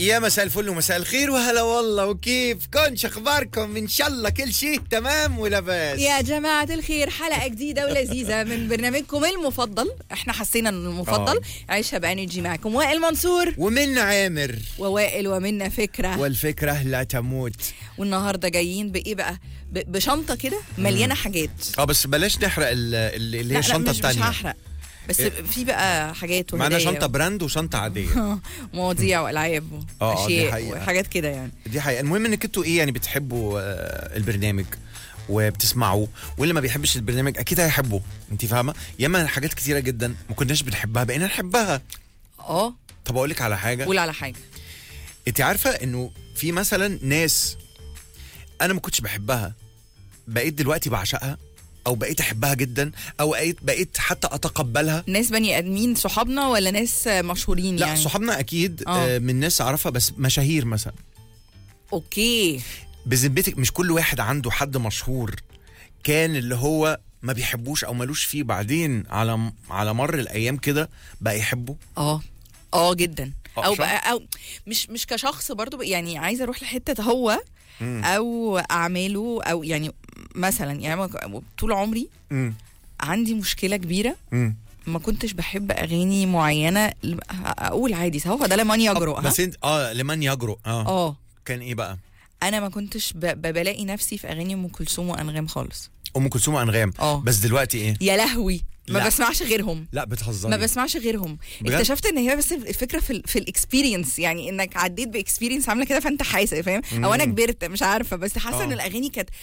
يا مساء الفل ومساء الخير وهلا والله وكيف كنش اخباركم ان شاء الله كل شيء تمام ولاباس يا جماعة الخير حلقة جديدة ولذيذة من برنامجكم المفضل احنا حسينا انه المفضل آه. عيشها بانرجي معكم وائل منصور ومن عامر ووائل ومنا فكرة والفكرة لا تموت والنهاردة جايين بإيه بقى ب- بشنطة كده مليانة حاجات اه بس بلاش نحرق ال- ال- اللي لا هي لا الشنطة مش, مش التانية هحرق بس في بقى حاجات معانا وهدايا شنطة براند وشنطة عادية مواضيع والعاب آه، آه، دي واشياء حقيقة. وحاجات كده يعني دي حقيقة المهم انك انتوا ايه يعني بتحبوا آه، البرنامج وبتسمعوه واللي ما بيحبش البرنامج اكيد هيحبه انت فاهمه ياما حاجات كتيره جدا ما كناش بنحبها بقينا نحبها اه طب اقول لك على حاجه قول على حاجة انت عارفه انه في مثلا ناس انا ما كنتش بحبها بقيت دلوقتي بعشقها او بقيت احبها جدا او بقيت بقيت حتى اتقبلها ناس بني ادمين صحابنا ولا ناس مشهورين لا يعني صحابنا اكيد آه. آه. من ناس اعرفها بس مشاهير مثلا اوكي بذمتك مش كل واحد عنده حد مشهور كان اللي هو ما بيحبوش او ملوش فيه بعدين على على مر الايام كده بقى يحبه اه اه جدا آه، او شا- بقى او مش مش كشخص برضو بقى- يعني عايزه اروح لحته هو او اعماله او يعني مثلا يعني أنا طول عمري امم عندي مشكله كبيره امم ما كنتش بحب اغاني معينه ل- اقول عادي سوا ده لمن يجرؤ ها بس انت اه لمن يجرؤ اه اه كان ايه بقى انا ما كنتش ب- ب- بلاقي نفسي في اغاني ام كلثوم وانغام خالص ام كلثوم وانغام اه بس دلوقتي ايه يا لهوي ما لا. بسمعش غيرهم لا بتهزري ما بسمعش غيرهم بجد؟ اكتشفت ان هي بس الفكره في ال في الاكسبيرينس يعني انك عديت باكسبيرينس عامله كده فانت حاسس فاهم او انا مم. كبرت مش عارفه بس حاسه ان آه. الاغاني كانت